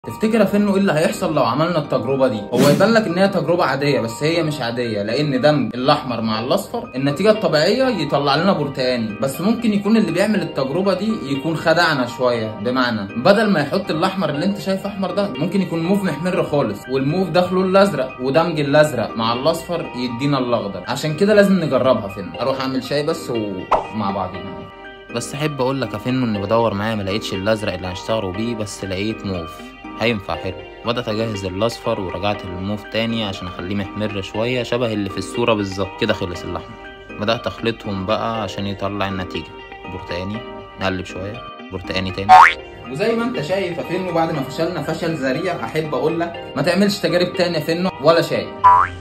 تفتكر يا فنو ايه اللي هيحصل لو عملنا التجربه دي هو يبان لك ان هي تجربه عاديه بس هي مش عاديه لان دمج الاحمر مع الاصفر النتيجه الطبيعيه يطلع لنا برتقاني بس ممكن يكون اللي بيعمل التجربه دي يكون خدعنا شويه بمعنى بدل ما يحط الاحمر اللي انت شايف احمر ده ممكن يكون موف محمر خالص والموف داخله الازرق ودمج الازرق مع الاصفر يدينا الاخضر عشان كده لازم نجربها فنو اروح اعمل شاي بس ومع بعضينا بس احب اقول لك يا فنو اني بدور معايا ما لقيتش الازرق اللي هنشتغلوا بيه بس لقيت موف هينفع حلو بدأت أجهز الأصفر ورجعت للموف تاني عشان أخليه محمر شوية شبه اللي في الصورة بالظبط كده خلص الأحمر بدأت أخلطهم بقى عشان يطلع النتيجة برتقاني نقلب شوية برتقاني تاني وزي ما انت شايف يا فنو بعد ما فشلنا فشل ذريع احب اقول لك ما تعملش تجارب تانية يا فنو ولا شاي